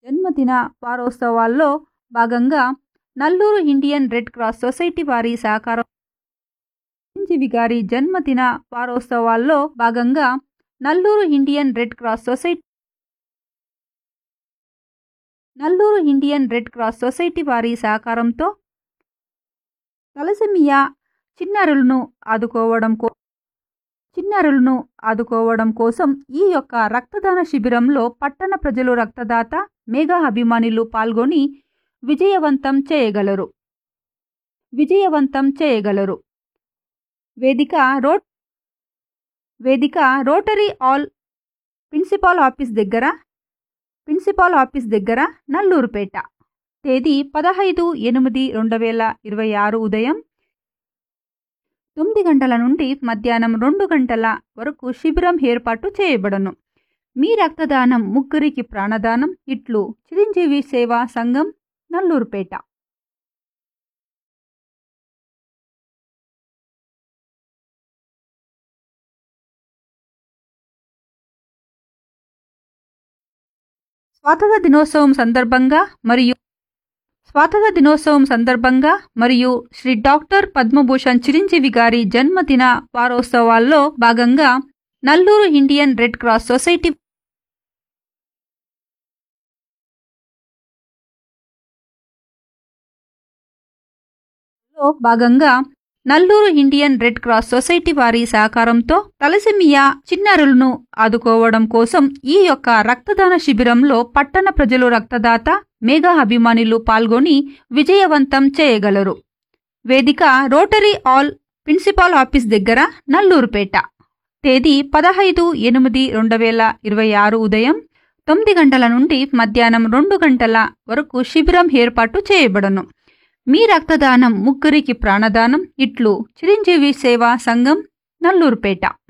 జన్మదిన వారోత్సవాల్లో భాగంగా Nallur Indian red cross society వారి సహకారం చిరంజీవి గారి జన్మదిన వారోత్సవాల్లో భాగంగా Nallur Indian red cross society Nallur Indian red cross society వారి సహకారంతో తలసమియా చిన్నారులను ఆదుకోవడం కో చిన్నారులను ఆదుకోవడం కోసం ఈ యొక్క రక్తదాన శిబిరంలో పట్టణ ప్రజలు రక్తదాత మేఘా అభిమానులు పాల్గొని విజయవంతం చేయగలరు విజయవంతం చేయగలరు వేదిక రోడ్ వేదిక రోటరీ ఆల్ ప్రిన్సిపాల్ ఆఫీస్ దగ్గర ప్రిన్సిపాల్ ఆఫీస్ దగ్గర నల్లూరుపేట తేదీ పదహైదు ఎనిమిది రెండు వేల ఇరవై ఆరు ఉదయం తొమ్మిది గంటల నుండి మధ్యాహ్నం రెండు గంటల వరకు శిబిరం ఏర్పాటు చేయబడను మీ రక్తదానం ముగ్గురికి ప్రాణదానం ఇట్లు చిరంజీవి సేవా సంఘం నల్లూరుపేట స్వాతంత్ర దినోత్సవం సందర్భంగా మరియు స్వాతంత్ర దినోత్సవం సందర్భంగా మరియు శ్రీ డాక్టర్ పద్మభూషణ్ చిరంజీవి గారి జన్మదిన వారోత్సవాల్లో భాగంగా Nallur Indian red cross society లో భాగంగా Nallur Indian red cross society వారి సహకారంతో తలసిమియా చిన్నారులను ఆదుకోవడం కోసం ఈ యొక్క రక్తదాన శిబిరంలో పట్టణ ప్రజలు రక్తదాత మేఘా అభిమానులు పాల్గొని విజయవంతం చేయగలరు వేదిక రోటరీ ఆల్ ప్రిన్సిపాల్ ఆఫీస్ దగ్గర నల్లూరుపేట తేదీ పదహైదు ఎనిమిది రెండు వేల ఇరవై ఆరు ఉదయం తొమ్మిది గంటల నుండి మధ్యాహ్నం రెండు గంటల వరకు శిబిరం ఏర్పాటు చేయబడను మీ రక్తదానం ముగ్గురికి ప్రాణదానం ఇట్లు చిరంజీవి సేవా సంఘం నల్లూరుపేట